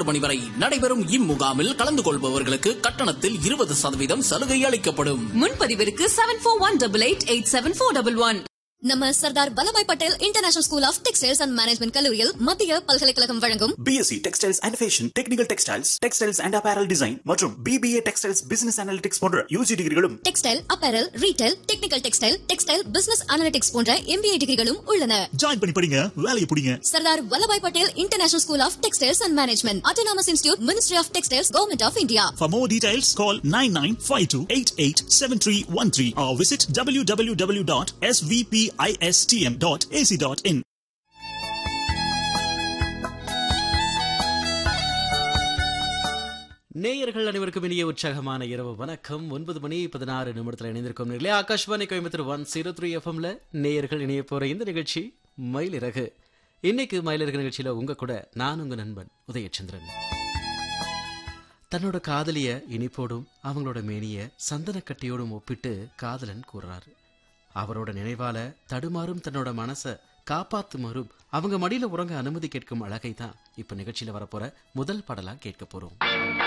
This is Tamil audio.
மூன்று மணி வரை நடைபெறும் இம்முகாமில் கலந்து கொள்பவர்களுக்கு கட்டணத்தில் இருபது சதவீதம் சலுகை அளிக்கப்படும் முன்பதிவிற்கு seven four one double eight eight seven four double one நம்ம Sardar Vallabhbhai Patel international school of textiles and management கல்லூரியில் மத்திய பல்கலைக்கழகம் வழங்கும் BSc textiles and fashion technical textiles textiles and apparel design மற்றும் பிபிஏ டெக்ஸ்டைல்ஸ் பிசினஸ் அனாலிட்டிக்ஸ் போன்ற யூஜி டிகிரிகளும் textile apparel retail technical textile textile business analytics போன்ற எம்பிஏ டிகிரிகளும் உள்ளன ஜாயின் பண்ணி படிங்க வேலையை பிடிங்க Sardar Vallabhbhai Patel international school of textiles and management autonomous institute ministry of textiles government of India For more details, call 9952887313 or visit www.svpistm.ac.in. நேயர்கள் அனைவருக்கும் இனிய உற்சாகமான இரவு வணக்கம் ஒன்பது மணி பதினாறு நிமிடத்தில் இணைந்திருக்கும் நிலையிலே Akashvani Coimbatore one zero three எஃப்எம்ல நேயர்கள் இணைய போற இந்த நிகழ்ச்சி மயிலிறகு இன்னைக்கு மயிலிறகு நிகழ்ச்சியில உங்க கூட நான் உங்க நண்பன் உதயச்சந்திரன் தன்னோட காதலிய இனிப்போடும் அவங்களோட மேனிய சந்தனக்கட்டியோடும் ஒப்பிட்டு காதலன் கூறுறாரு அவரோட நினைவால தடுமாறும் தன்னோட மனச காப்பாத்துமாறும் அவங்க மடியில உறங்க அனுமதி கேட்கும் அழகை தான் இப்ப நிகழ்ச்சியில வரப்போற முதல் பாடலா கேட்க போறோம்